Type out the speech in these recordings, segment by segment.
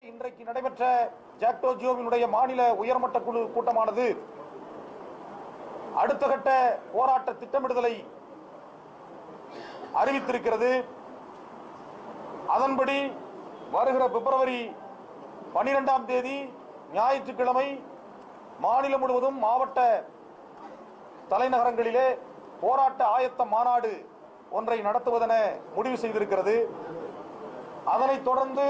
இன்றைக்கு நடைபெற்ற ஜாக்டோ ஜியோவினுடைய மாநில உயர்மட்ட குழு கூட்டமானது அடுத்த கட்ட போராட்ட திட்டமிடுதலை அறிவித்திருக்கிறது அதன்படி வருகிற பிப்ரவரி பனிரெண்டாம் தேதி ஞாயிற்றுக்கிழமை மாநிலம் முழுவதும் மாவட்ட தலைநகரங்களிலே போராட்ட ஆயத்த மாநாடு ஒன்றை நடத்துவதென முடிவு செய்திருக்கிறது அதனைத் தொடர்ந்து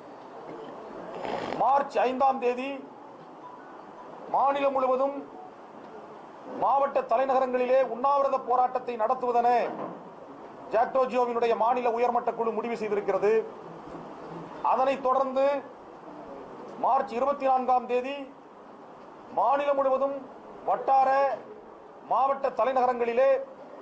மார்ச் ஐந்தாம் தேதி மாநிலம் முழுவதும் மாவட்ட தலைநகரங்களிலே உண்ணாவிரத போராட்டத்தை நடத்துவதென ஜாக்டோ ஜியோவினுடைய மாநில உயர்மட்ட குழு முடிவு செய்திருக்கிறது அதனைத் தொடர்ந்து மார்ச் இருபத்தி நான்காம் தேதி மாநிலம் முழுவதும் வட்டார மாவட்ட தலைநகரங்களிலே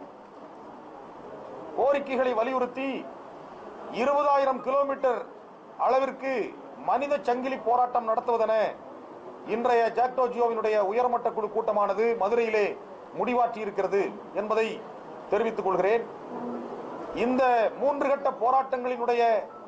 கோரிக்கைகளை வலியுறுத்தி இருபதாயிரம் கிலோமீட்டர் அளவிற்கு மனித சங்கிலி போராட்டம் நடத்துவதென இன்றைய ஜாக்டோ ஜியோவினுடைய உயர்மட்ட குழு கூட்டமானது மதுரையிலே முடிவாற்றி இருக்கிறது என்பதை தெரிவித்துக் கொள்கிறேன் இந்த மூன்று கட்ட போராட்டங்களினுடைய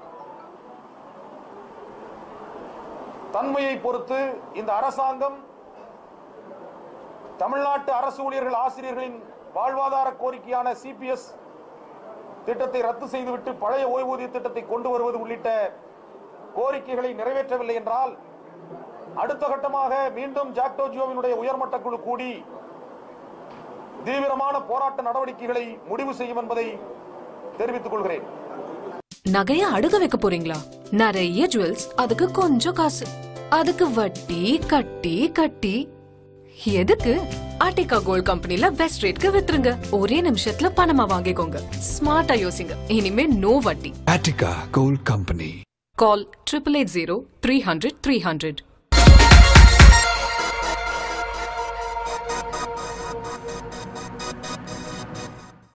தன்மையை பொறுத்து இந்த அரசாங்கம் தமிழ்நாட்டு அரசு ஊழியர்கள் ஆசிரியர்களின் வாழ்வாதார கோரிக்கையான சிபிஎஸ் திட்டத்தை ரத்து செய்துவிட்டு பழைய ஓய்வூதிய திட்டத்தை கொண்டு வருவது உள்ளிட்ட கோரிக்கைகளை நிறைவேற்றவில்லை என்றால் அடுத்த கட்டமாக மீண்டும் ஜாக்டோ ஜியோவினுடைய உயர்மட்ட குழு கூடி தீவிரமான போராட்ட நடவடிக்கைகளை முடிவு செய்யும் என்பதை தெரிவித்துக் கொள்கிறேன் நகைய அடுக வைக்க போறீங்களா நிறைய ஜுவல்ஸ் அதுக்கு கொஞ்சம் காசு அதுக்கு வட்டி கட்டி கட்டி எதுக்கு ஆர்டிகா கோல்ட் கம்பெனில பெஸ்ட் ரேட்க்கு வித்துருங்க ஒரே நிமிஷத்துல பணமா வாங்கிக்கோங்க ஸ்மார்ட்டா யோசிங்க இனிமே நோ வட்டி Attica Gold Company. Call triple eight zero three hundred three hundred